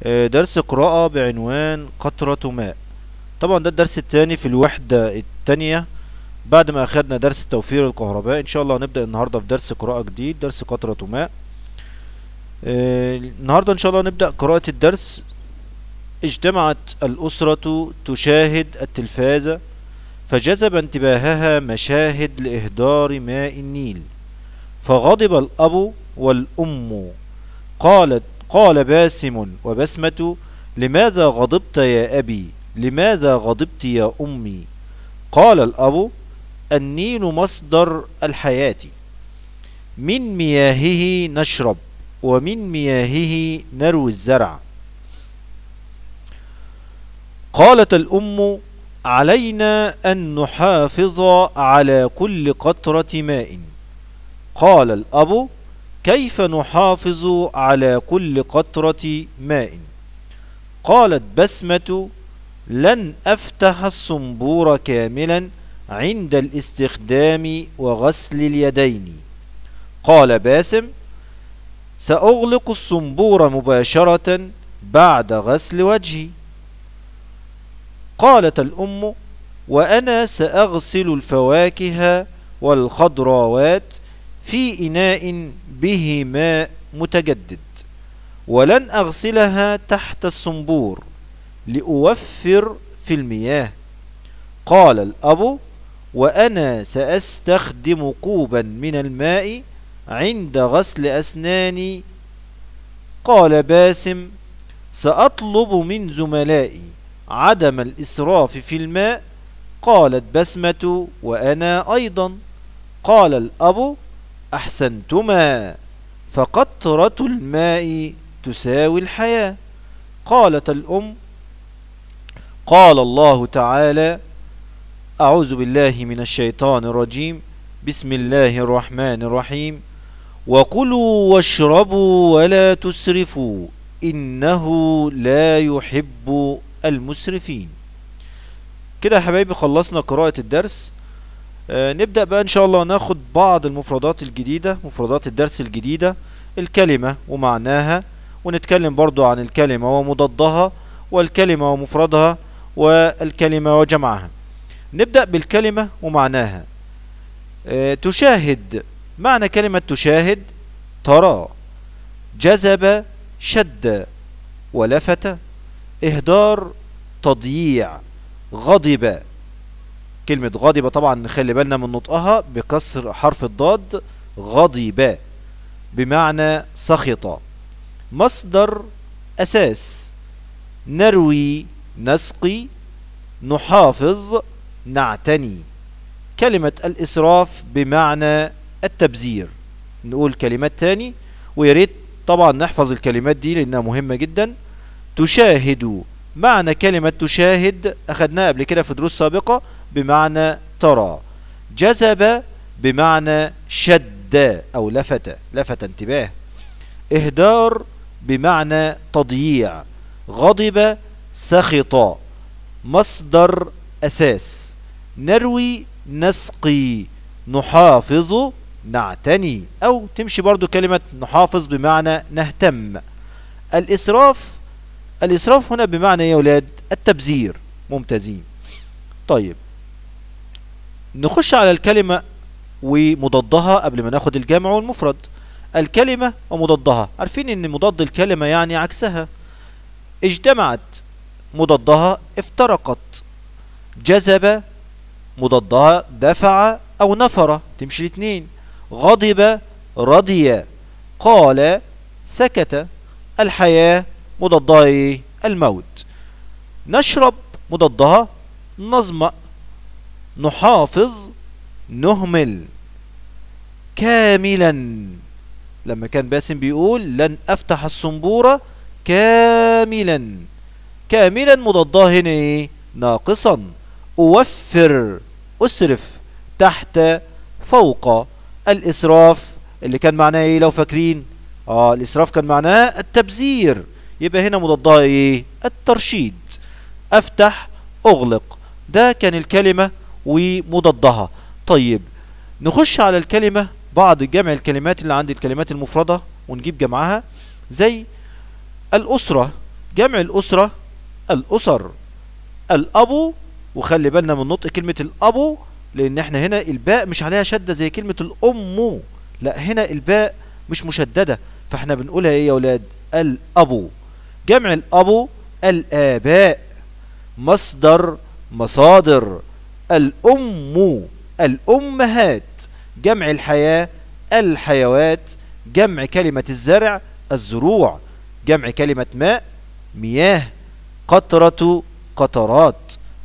آه، درس قراءة بعنوان قطرة ماء طبعا ده الدرس الثاني في الوحدة الثانية بعد ما أخدنا درس توفير الكهرباء إن شاء الله هنبدأ النهاردة في درس قراءة جديد درس قطرة ماء آه، النهاردة إن شاء الله نبدأ قراءة الدرس اجتمعت الأسرة تشاهد التلفاز فجذب انتباهها مشاهد لإهدار ماء النيل فغضب الأب والأم قالت قال باسم وبسمة لماذا غضبت يا أبي لماذا غضبت يا أمي قال الأب النيل مصدر الحياة من مياهه نشرب ومن مياهه نروي الزرع قالت الأم علينا أن نحافظ على كل قطرة ماء قال الأب كيف نحافظ على كل قطرة ماء قالت بسمة لن أفتح الصنبور كاملا عند الاستخدام وغسل اليدين قال باسم سأغلق الصنبور مباشرة بعد غسل وجهي قالت الأم وأنا سأغسل الفواكه والخضراوات في إناء به ماء متجدد ولن أغسلها تحت الصنبور لأوفر في المياه قال الأب وأنا سأستخدم كوبا من الماء عند غسل أسناني قال باسم سأطلب من زملائي عدم الإسراف في الماء قالت بسمة وأنا أيضا قال الأب أحسنتما فقطرة الماء تساوي الحياة قالت الأم قال الله تعالى أعوذ بالله من الشيطان الرجيم بسم الله الرحمن الرحيم وكلوا واشربوا ولا تسرفوا إنه لا يحب المسرفين كده يا حبايبي خلصنا قراءة الدرس آه نبدأ بقى إن شاء الله ناخد بعض المفردات الجديدة مفردات الدرس الجديدة الكلمة ومعناها ونتكلم برضو عن الكلمة ومضادها والكلمة ومفردها والكلمة وجمعها نبدأ بالكلمة ومعناها آه تشاهد معنى كلمة تشاهد ترى جذب شد ولفت إهدار تضييع غضب كلمة غضب طبعا نخلي بالنا من نطقها بكسر حرف الضاد غضب بمعنى سخط مصدر أساس نروي نسقي نحافظ نعتني كلمة الإسراف بمعنى التبذير نقول كلمات تاني وياريت طبعا نحفظ الكلمات دي لأنها مهمة جدا تشاهد معنى كلمة تشاهد أخدناها قبل كده في دروس سابقة بمعنى ترى جذب بمعنى شد أو لفت لفت انتباه إهدار بمعنى تضييع غضب سخط مصدر أساس نروي نسقي نحافظ نعتني أو تمشي برضو كلمة نحافظ بمعنى نهتم الإسراف الإسراف هنا بمعنى يا ولاد التبذير ممتازين طيب نخش على الكلمة ومضادها قبل ما ناخد الجمع والمفرد الكلمة ومضادها عارفين ان مضاد الكلمة يعني عكسها اجتمعت مضادها افترقت جذب مضادها دفع او نفر تمشي الاثنين غضب رضي قال سكت الحياة مضادها ايه الموت نشرب مضادها نظمأ نحافظ نهمل كاملا لما كان باسم بيقول لن افتح الصنبورة كاملا كاملا مضادها هنا ايه ناقصا اوفر اسرف تحت فوق الاسراف اللي كان معناه ايه لو فاكرين اه الاسراف كان معناه التبذير يبقى هنا مضادها ايه الترشيد افتح اغلق ده كان الكلمة ومضادها طيب نخش على الكلمة بعض جمع الكلمات اللي عند الكلمات المفردة ونجيب جمعها زي الأسرة جمع الأسرة الأسر الأبو وخلي بالنا من نطق كلمة الأبو لأن احنا هنا الباء مش عليها شدة زي كلمة الأم لا هنا الباء مش مشددة فاحنا بنقولها ايه يا ولاد الأبو جمع الأبو الآباء مصدر مصادر الأم الأمهات جمع الحياة الحيوات جمع كلمة الزرع الزروع جمع كلمة ماء مياه قطرة قطرات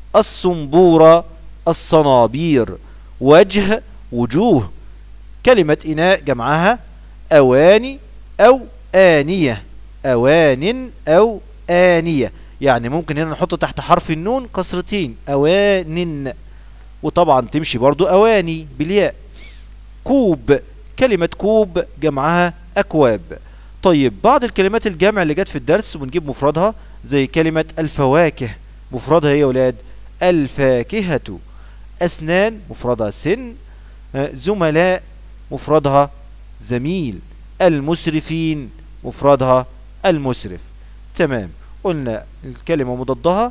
الصنبورة الصنابير وجه وجوه كلمة إناء جمعها أواني أو آنية أوان أو آنية يعني ممكن هنا نحط تحت حرف النون كسرتين أوان وطبعا تمشي برضو أواني بالياء كوب كلمة كوب جمعها أكواب طيب بعض الكلمات الجمع اللي جت في الدرس ونجيب مفردها زي كلمة الفواكه مفردها ايه يا ولاد الفاكهة أسنان مفردها سن زملاء مفردها زميل المسرفين مفردها المسرف تمام قلنا الكلمة مضادها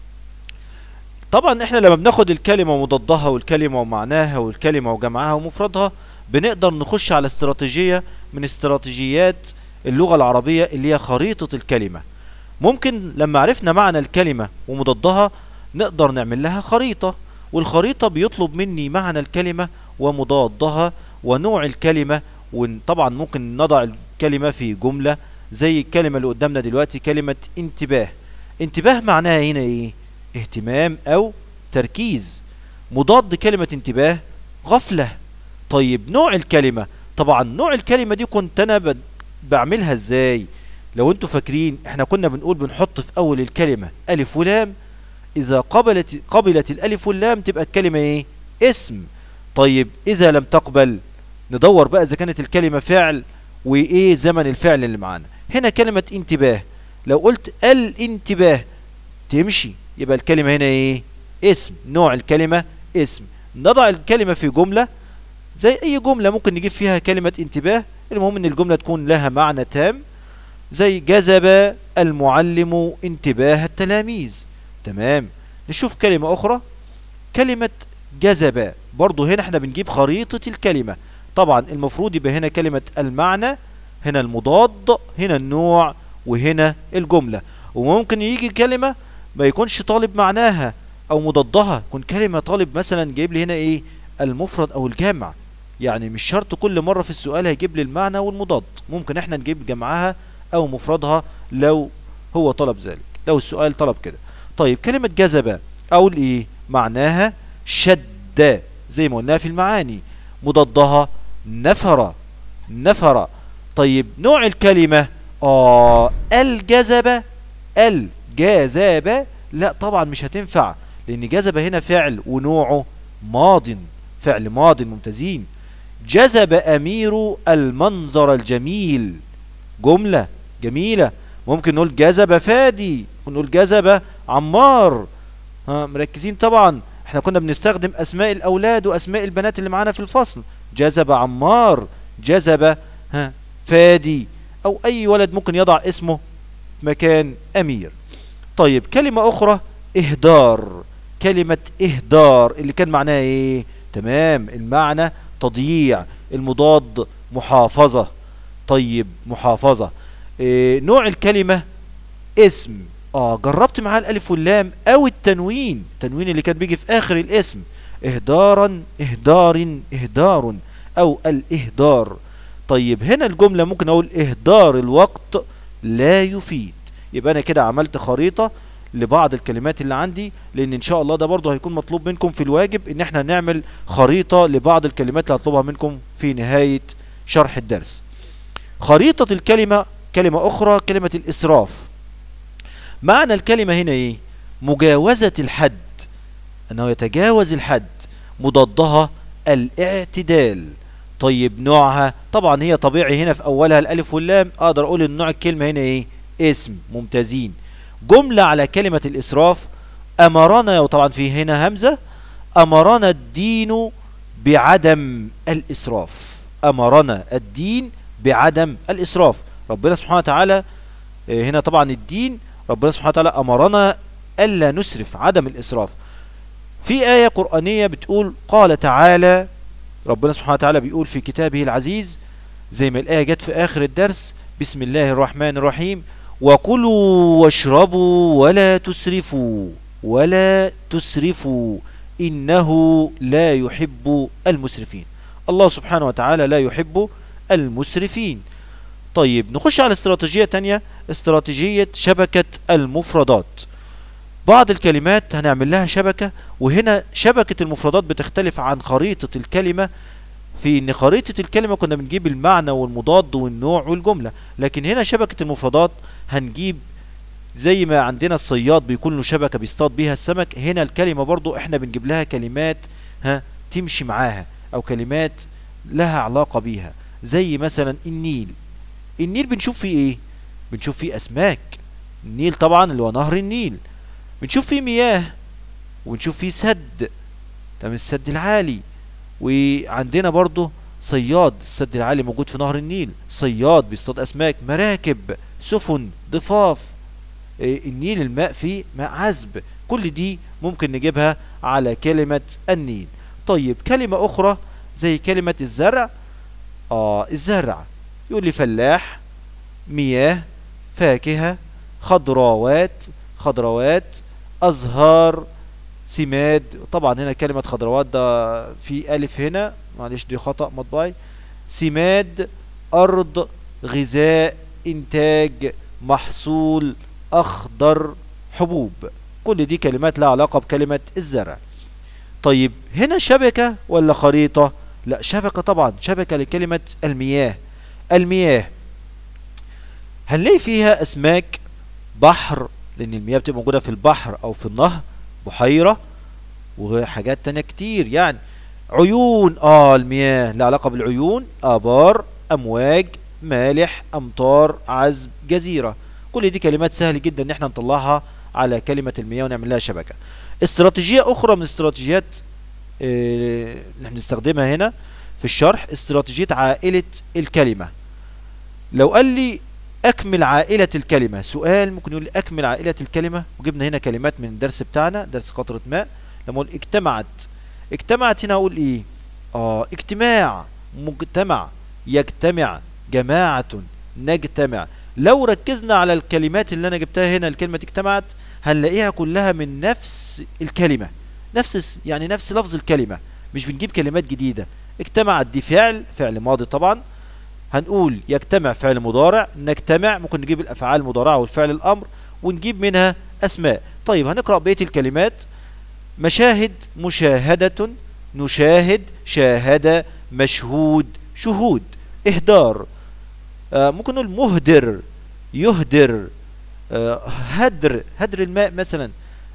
طبعا احنا لما بناخد الكلمة مضادها والكلمة ومعناها والكلمة وجمعها ومفردها بنقدر نخش على استراتيجية من استراتيجيات اللغة العربية اللي هي خريطة الكلمة ممكن لما عرفنا معنى الكلمة ومضادها نقدر نعمل لها خريطة والخريطة بيطلب مني معنى الكلمة ومضادها ونوع الكلمة وطبعا ممكن نضع الكلمة في جملة زي الكلمة اللي قدامنا دلوقتي كلمة انتباه انتباه معناها هنا ايه اهتمام او تركيز مضاد كلمة انتباه غفلة طيب نوع الكلمة طبعا نوع الكلمة دي كنت انا بعملها ازاي لو انتوا فاكرين احنا كنا بنقول بنحط في اول الكلمة الف ولام اذا قبلت قبلت الالف واللام تبقى الكلمة ايه اسم طيب اذا لم تقبل ندور بقى اذا كانت الكلمة فعل وايه زمن الفعل اللي معانا هنا كلمة انتباه لو قلت الانتباه تمشي يبقى الكلمة هنا ايه اسم نوع الكلمة اسم نضع الكلمة في جملة زي اي جملة ممكن نجيب فيها كلمة انتباه المهم ان الجملة تكون لها معنى تام زي جذب المعلم انتباه التلاميذ تمام نشوف كلمة اخرى كلمة جذب برضو هنا احنا بنجيب خريطة الكلمة طبعا المفروض يبقى هنا كلمة المعنى هنا المضاد هنا النوع وهنا الجملة وممكن يجي كلمة ما يكونش طالب معناها او مضادها يكون كلمة طالب مثلا جايب لي هنا ايه المفرد او الجمع يعني مش شرط كل مرة في السؤال هيجيب لي المعنى والمضاد ممكن احنا نجيب جمعها او مفردها لو هو طلب ذلك لو السؤال طلب كده طيب كلمة جذب اقول ايه معناها شد زي ما قلناها في المعاني مضادها نفر نفر طيب نوع الكلمة اه الجذب الجذب لا طبعا مش هتنفع لان جذب هنا فعل ونوعه ماض فعل ماض ممتازين جذب امير المنظر الجميل جملة جميلة ممكن نقول جذب فادي ونقول جذب عمار ها مركزين طبعا احنا كنا بنستخدم اسماء الاولاد واسماء البنات اللي معانا في الفصل جذب عمار جذب ها فادي او اي ولد ممكن يضع اسمه مكان امير طيب كلمة اخرى اهدار كلمة اهدار اللي كان معناها ايه تمام المعنى تضييع المضاد محافظة طيب محافظة إيه نوع الكلمة اسم اه جربت معاه الالف واللام او التنوين التنوين اللي كان بيجي في اخر الاسم اهدارا اهدار اهدار او الاهدار طيب هنا الجملة ممكن اقول اهدار الوقت لا يفيد يبقى انا كده عملت خريطة لبعض الكلمات اللي عندي لان ان شاء الله ده برضه هيكون مطلوب منكم في الواجب ان احنا نعمل خريطة لبعض الكلمات اللي هطلبها منكم في نهاية شرح الدرس خريطة الكلمة كلمة اخرى كلمة الاسراف معنى الكلمة هنا ايه مجاوزة الحد انه يتجاوز الحد مضادها الاعتدال طيب نوعها طبعا هي طبيعي هنا في اولها الالف واللام اقدر اقول ان نوع الكلمة هنا ايه اسم ممتازين جملة على كلمة الاسراف امرنا وطبعا في هنا همزة امرنا الدين بعدم الاسراف امرنا الدين بعدم الاسراف ربنا سبحانه وتعالى هنا طبعا الدين ربنا سبحانه وتعالى أمرنا ألا نسرف عدم الإسراف في آية قرآنية بتقول قال تعالى ربنا سبحانه وتعالى بيقول في كتابه العزيز زي ما الآية جت في آخر الدرس بسم الله الرحمن الرحيم وكلوا واشربوا ولا تسرفوا ولا تسرفوا إنه لا يحب المسرفين الله سبحانه وتعالى لا يحب المسرفين طيب نخش على استراتيجية تانية استراتيجية شبكة المفردات بعض الكلمات هنعمل لها شبكة وهنا شبكة المفردات بتختلف عن خريطة الكلمة في ان خريطة الكلمة كنا بنجيب المعنى والمضاد والنوع والجملة لكن هنا شبكة المفردات هنجيب زي ما عندنا الصياد بيكون له شبكة بيصطاد بيها السمك هنا الكلمة برضو احنا بنجيب لها كلمات ها تمشي معاها او كلمات لها علاقة بيها زي مثلا النيل النيل بنشوف فيه ايه بنشوف فيه اسماك النيل طبعا اللي هو نهر النيل بنشوف فيه مياه ونشوف فيه سد تمام السد العالي وعندنا برضو صياد السد العالي موجود في نهر النيل صياد بيصطاد اسماك مراكب سفن ضفاف إيه، النيل الماء فيه ماء عذب كل دي ممكن نجيبها على كلمة النيل طيب كلمة اخرى زي كلمة الزرع اه الزرع يقول لي فلاح مياه فاكهة خضراوات خضروات أزهار سماد طبعا هنا كلمة خضروات ده في ألف هنا معلش دي خطأ مطبعي سماد أرض غذاء إنتاج محصول أخضر حبوب كل دي كلمات لها علاقة بكلمة الزرع طيب هنا شبكة ولا خريطة لا شبكة طبعا شبكة لكلمة المياه المياه هنلاقي فيها أسماك بحر لأن المياه بتبقى موجودة في البحر أو في النهر بحيرة وحاجات تانية كتير يعني عيون اه المياه لها علاقة بالعيون آبار أمواج مالح أمطار عذب جزيرة كل دي كلمات سهل جدا ان احنا نطلعها على كلمة المياه ونعمل لها شبكة استراتيجية اخرى من استراتيجيات اه اللي احنا بنستخدمها هنا في الشرح استراتيجية عائلة الكلمة لو قال لي اكمل عائلة الكلمة سؤال ممكن يقول لي اكمل عائلة الكلمة وجبنا هنا كلمات من الدرس بتاعنا درس قطرة ماء لما اقول اجتمعت اجتمعت هنا اقول ايه اه اجتماع مجتمع يجتمع جماعة نجتمع لو ركزنا على الكلمات اللي انا جبتها هنا الكلمة اجتمعت هنلاقيها كلها من نفس الكلمة نفس يعني نفس لفظ الكلمة مش بنجيب كلمات جديدة اجتمعت دي فعل فعل ماضي طبعا هنقول يجتمع فعل مضارع نجتمع ممكن نجيب الافعال المضارعة والفعل الامر ونجيب منها اسماء طيب هنقرأ بقية الكلمات مشاهد مشاهدة نشاهد شاهد مشهود شهود اهدار آه ممكن نقول مهدر يهدر آه هدر هدر الماء مثلا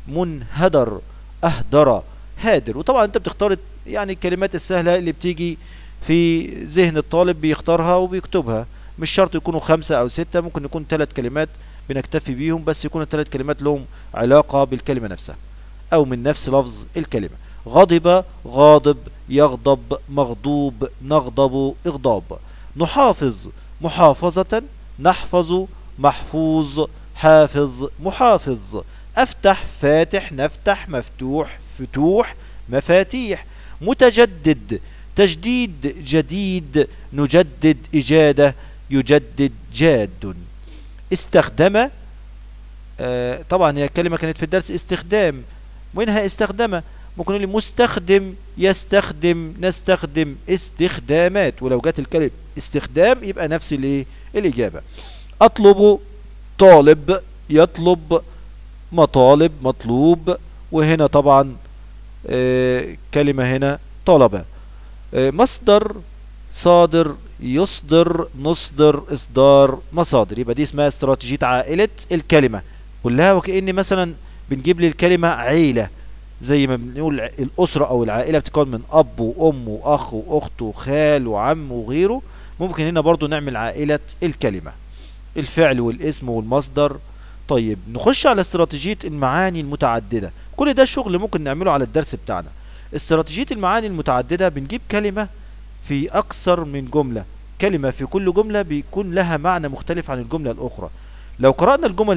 منهدر اهدر هادر وطبعا انت بتختار يعني الكلمات السهلة اللي بتيجي في ذهن الطالب بيختارها وبيكتبها مش شرط يكونوا خمسة او ستة ممكن يكون ثلاث كلمات بنكتفي بيهم بس يكون الثلاث كلمات لهم علاقة بالكلمة نفسها او من نفس لفظ الكلمة غضب غاضب يغضب مغضوب نغضب اغضاب نحافظ محافظة نحفظ محفوظ حافظ محافظ افتح فاتح نفتح مفتوح فتوح مفاتيح متجدد تجديد جديد نجدد إجادة يجدد جاد استخدم آه طبعا هي كلمة كانت في الدرس استخدام وينها استخدم ممكن نقول مستخدم يستخدم نستخدم استخدامات ولو جت الكلمة استخدام يبقى نفس الايه الإجابة أطلب طالب يطلب مطالب مطلوب وهنا طبعا آه كلمة هنا طلبة آه مصدر صادر يصدر نصدر اصدار مصادر يبقى دي اسمها استراتيجية عائلة الكلمة كلها وكأن مثلا بنجيب لي الكلمة عيلة زي ما بنقول الأسرة أو العائلة بتكون من أب وأم وأخ وأخت وخال وعم وغيره ممكن هنا برضو نعمل عائلة الكلمة الفعل والاسم والمصدر طيب نخش على استراتيجية المعاني المتعددة كل ده شغل ممكن نعمله على الدرس بتاعنا استراتيجية المعاني المتعددة بنجيب كلمة في أكثر من جملة كلمة في كل جملة بيكون لها معنى مختلف عن الجملة الأخرى لو قرأنا الجمل هنا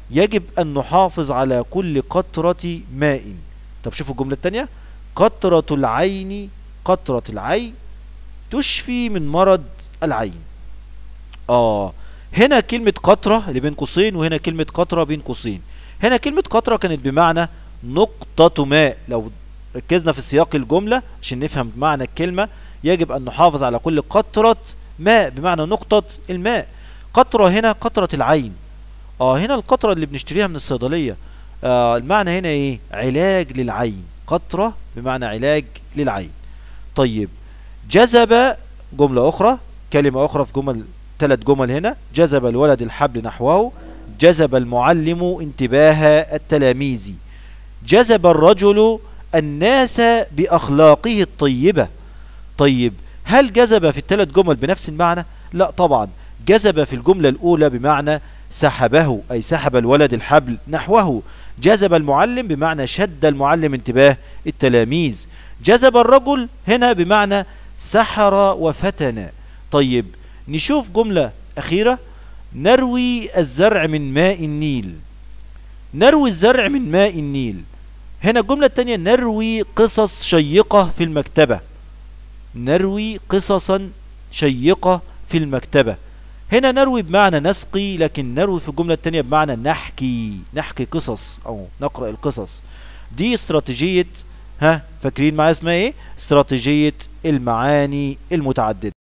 يجب أن نحافظ على كل قطرة ماء طب شوفوا الجملة التانية قطرة العين قطرة العين تشفي من مرض العين اه هنا كلمة قطرة اللي بين قوسين وهنا كلمة قطرة بين قوسين هنا كلمة قطرة كانت بمعنى نقطة ماء لو ركزنا في سياق الجملة عشان نفهم معنى الكلمة يجب أن نحافظ على كل قطرة ماء بمعنى نقطة الماء قطرة هنا قطرة العين اه هنا القطرة اللي بنشتريها من الصيدلية آه المعنى هنا ايه علاج للعين قطرة بمعنى علاج للعين طيب جذب جملة أخرى كلمة أخرى في جمل ثلاث جمل هنا جذب الولد الحبل نحوه جذب المعلم انتباه التلاميذ جذب الرجل الناس بأخلاقه الطيبة طيب هل جذب في الثلاث جمل بنفس المعنى لا طبعا جذب في الجملة الأولى بمعنى سحبه أي سحب الولد الحبل نحوه جذب المعلم بمعنى شد المعلم انتباه التلاميذ جذب الرجل هنا بمعنى سحر وفتن طيب نشوف جملة أخيرة نروي الزرع من ماء النيل نروي الزرع من ماء النيل هنا الجملة التانية نروي قصص شيقة في المكتبة نروي قصصا شيقة في المكتبة هنا نروي بمعنى نسقي لكن نروي في الجملة التانية بمعنى نحكي نحكي قصص أو نقرأ القصص دي استراتيجية ها فاكرين معايا اسمها ايه استراتيجية المعاني المتعددة